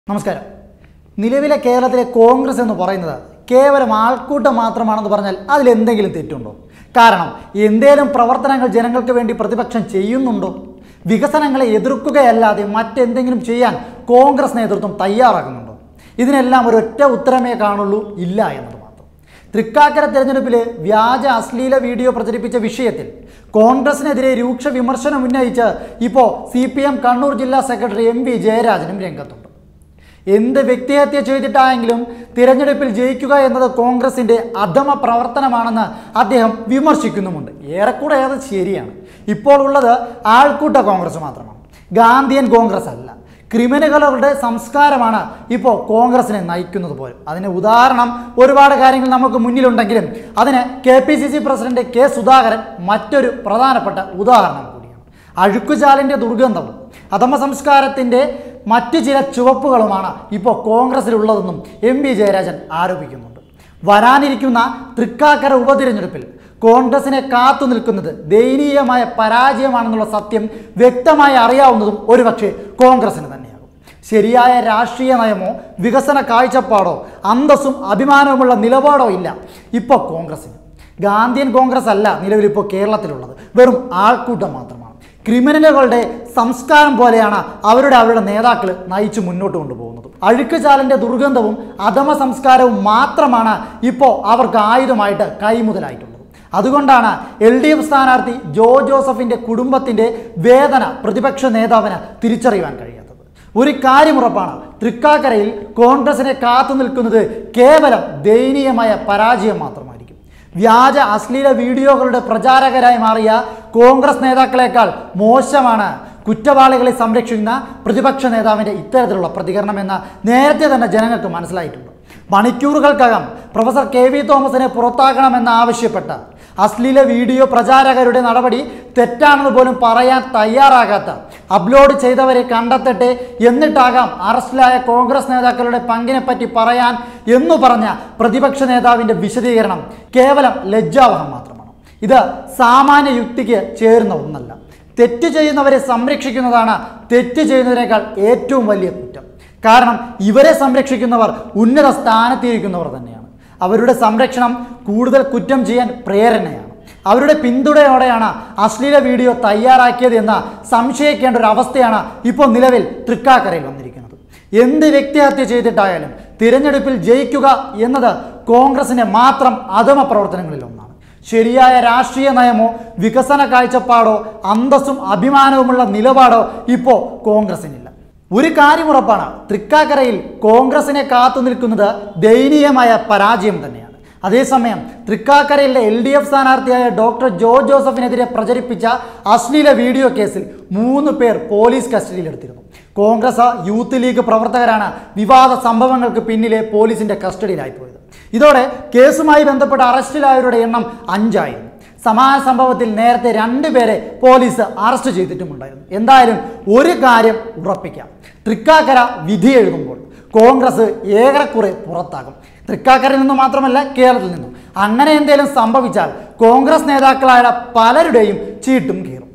നമസ്കാരം നിലവിലെ കേരളത്തിലെ കോൺഗ്രസ് എന്ന് പറയുന്നത് കേവലം ആൾക്കൂട്ടം മാത്രമാണെന്ന് പറഞ്ഞാൽ അതിലെന്തെങ്കിലും തെറ്റുണ്ടോ കാരണം എന്തേലും പ്രവർത്തനങ്ങൾ ജനങ്ങൾക്ക് വേണ്ടി പ്രതിപക്ഷം ചെയ്യുന്നുണ്ടോ വികസനങ്ങളെ എതിർക്കുകയല്ലാതെ മറ്റെന്തെങ്കിലും ചെയ്യാൻ കോൺഗ്രസ് നേതൃത്വം തയ്യാറാകുന്നുണ്ടോ ഇതിനെല്ലാം ഒരൊറ്റ ഉത്തരമേ കാണുള്ളൂ ഇല്ല എന്നത് മാത്രം തൃക്കാക്കര തെരഞ്ഞെടുപ്പിൽ വ്യാജ അശ്ലീല വീഡിയോ പ്രചരിപ്പിച്ച വിഷയത്തിൽ കോൺഗ്രസിനെതിരെ രൂക്ഷ വിമർശനം ഉന്നയിച്ച് ഇപ്പോൾ സി പി എം കണ്ണൂർ ജില്ലാ സെക്രട്ടറി എം വി ജയരാജനും രംഗത്തുണ്ട് എന്ത് വ്യക്തിഹത്യ ചെയ്തിട്ടായെങ്കിലും തിരഞ്ഞെടുപ്പിൽ ജയിക്കുക എന്നത് കോൺഗ്രസിന്റെ അധമ പ്രവർത്തനമാണെന്ന് അദ്ദേഹം വിമർശിക്കുന്നുമുണ്ട് ഏറെക്കൂടെ അത് ശരിയാണ് ഇപ്പോൾ ഉള്ളത് ആൾക്കൂട്ട കോൺഗ്രസ് മാത്രമാണ് ഗാന്ധിയൻ കോൺഗ്രസ് അല്ല ക്രിമിനലുകളുടെ സംസ്കാരമാണ് ഇപ്പോൾ കോൺഗ്രസിനെ നയിക്കുന്നത് പോലും അതിന് ഉദാഹരണം ഒരുപാട് കാര്യങ്ങൾ നമുക്ക് മുന്നിലുണ്ടെങ്കിലും അതിന് K P C C president K Sudhakaran മറ്റൊരു പ്രധാനപ്പെട്ട ഉദാഹരണം കൂടിയാണ് അഴുക്കുചാലിൻ്റെ ദുർഗന്ധവും അധമ സംസ്കാരത്തിൻ്റെ മറ്റു ചില ചുവപ്പുകളുമാണ് ഇപ്പോൾ കോൺഗ്രസിലുള്ളതെന്നും എം വി ജയരാജൻ ആരോപിക്കുന്നുണ്ട് വരാനിരിക്കുന്ന തൃക്കാക്കര ഉപതിരഞ്ഞെടുപ്പിൽ കോൺഗ്രസിനെ കാത്തു നിൽക്കുന്നത് ദയനീയമായ പരാജയമാണെന്നുള്ള സത്യം വ്യക്തമായി അറിയാവുന്നതും ഒരുപക്ഷെ കോൺഗ്രസിന് തന്നെയാകും ശരിയായ രാഷ്ട്രീയ നയമോ വികസന കാഴ്ചപ്പാടോ അന്തസ്സും അഭിമാനവുമുള്ള നിലപാടോ ഇല്ല ഇപ്പോൾ കോൺഗ്രസിന് ഗാന്ധിയൻ കോൺഗ്രസ് അല്ല നിലവിലിപ്പോൾ കേരളത്തിലുള്ളത് വെറും ആൾക്കൂട്ടം മാത്രമാണ് ക്രിമിനലുകളുടെ സംസ്കാരം പോലെയാണ് അവരുടെ അവരുടെ നേതാക്കൾ നയിച്ചു മുന്നോട്ട് കൊണ്ടുപോകുന്നത് അഴുക്കുചാലിൻ്റെ ദുർഗന്ധവും അധമ സംസ്കാരവും മാത്രമാണ് ഇപ്പോൾ അവർക്ക് ആയുധമായിട്ട് കൈമുതലായിട്ടുള്ളത് അതുകൊണ്ടാണ് എൽ ഡി എഫ് സ്ഥാനാർത്ഥി ജോ ജോസഫിൻ്റെ കുടുംബത്തിൻ്റെ വേദന പ്രതിപക്ഷ നേതാവിന് തിരിച്ചറിയുവാൻ കഴിയാത്തത് ഒരു കാര്യം ഉറപ്പാണ് തൃക്കാക്കരയിൽ കോൺഗ്രസിനെ കാത്തു നിൽക്കുന്നത് കേവലം ദയനീയമായ പരാജയം മാത്രമായിരിക്കും വ്യാജ അശ്ലീല വീഡിയോകളുടെ പ്രചാരകരായി മാറിയ കോൺഗ്രസ് നേതാക്കളെക്കാൾ മോശമാണ് കുറ്റവാളികളെ സംരക്ഷിക്കുന്ന പ്രതിപക്ഷ നേതാവിൻ്റെ ഇത്തരത്തിലുള്ള പ്രതികരണമെന്ന് നേരത്തെ തന്നെ ജനങ്ങൾക്ക് മനസ്സിലായിട്ടുണ്ട് മണിക്കൂറുകൾക്കകം പ്രൊഫസർ കെ വി തോമസിനെ പുറത്താക്കണമെന്ന് ആവശ്യപ്പെട്ട അശ്ലീല വീഡിയോ പ്രചാരകരുടെ നടപടി തെറ്റാണെന്ന് പോലും പറയാൻ തയ്യാറാകാത്ത അപ്ലോഡ് ചെയ്തവരെ കണ്ടെത്തട്ടെ എന്നിട്ടാകാം അറസ്റ്റിലായ കോൺഗ്രസ് നേതാക്കളുടെ പങ്കിനെപ്പറ്റി പറയാൻ എന്നു പറഞ്ഞ പ്രതിപക്ഷ നേതാവിൻ്റെ വിശദീകരണം കേവലം ലജ്ജാവഹം മാത്രമാണ് ഇത് സാമാന്യ യുക്തിക്ക് ചേരുന്ന ഒന്നല്ല തെറ്റ് ചെയ്യുന്നവരെ സംരക്ഷിക്കുന്നതാണ് തെറ്റ് ചെയ്യുന്നതിനേക്കാൾ ഏറ്റവും വലിയ കുറ്റം കാരണം ഇവരെ സംരക്ഷിക്കുന്നവർ ഉന്നത സ്ഥാനത്തിരിക്കുന്നവർ തന്നെയാണ് അവരുടെ സംരക്ഷണം കൂടുതൽ കുറ്റം ചെയ്യാൻ പ്രേരണയാണ് അവരുടെ പിന്തുണയോടെയാണ് അശ്ലീല വീഡിയോ തയ്യാറാക്കിയത് എന്ന് സംശയിക്കേണ്ട ഒരു അവസ്ഥയാണ് ഇപ്പോൾ നിലവിൽ തൃക്കാക്കരയിൽ വന്നിരിക്കുന്നത് എന്ത് വ്യക്തിഹത്യ ചെയ്തിട്ടായാലും തിരഞ്ഞെടുപ്പിൽ ജയിക്കുക എന്നത് കോൺഗ്രസിന്റെ മാത്രം അധമ പ്രവർത്തനങ്ങളിൽ ഒന്നാണ് ശരിയായ രാഷ്ട്രീയ നയമോ വികസന കാഴ്ചപ്പാടോ അന്തസ്സും അഭിമാനവുമുള്ള നിലപാടോ ഇപ്പോൾ കോൺഗ്രസിനില്ല ഒരു കാര്യം ഉറപ്പാണ് തൃക്കാക്കരയിൽ കോൺഗ്രസിനെ കാത്തു നിൽക്കുന്നത് ദയനീയമായ പരാജയം തന്നെയാണ് അതേസമയം തൃക്കാക്കരയിലെ എൽ ഡി എഫ് സ്ഥാനാർത്ഥിയായ ഡോക്ടർ ജോ ജോസഫിനെതിരെ പ്രചരിപ്പിച്ച അശ്ലീല വീഡിയോ കേസിൽ മൂന്ന് പേർ പോലീസ് കസ്റ്റഡിയിലെടുത്തിരുന്നു കോൺഗ്രസ് യൂത്ത് ലീഗ് പ്രവർത്തകരാണ് വിവാദ സംഭവങ്ങൾക്ക് പിന്നിലെ പോലീസിന്റെ കസ്റ്റഡിയിലായി പോയത് ഇതോടെ കേസുമായി ബന്ധപ്പെട്ട അറസ്റ്റിലായവരുടെ എണ്ണം അഞ്ചായിരുന്നു സമാന സംഭവത്തിൽ നേരത്തെ രണ്ടുപേരെ പോലീസ് അറസ്റ്റ് ചെയ്തിട്ടുമുണ്ടായിരുന്നു എന്തായാലും ഒരു കാര്യം ഉറപ്പിക്കാം തൃക്കാക്കര വിധി എഴുതുമ്പോൾ കോൺഗ്രസ് ഏറെക്കുറെ പുറത്താകും തൃക്കാക്കരയിൽ നിന്ന് മാത്രമല്ല കേരളത്തിൽ നിന്നും അങ്ങനെ എന്തെങ്കിലും സംഭവിച്ചാൽ കോൺഗ്രസ് നേതാക്കളായ പലരുടെയും ചീട്ടും കീറും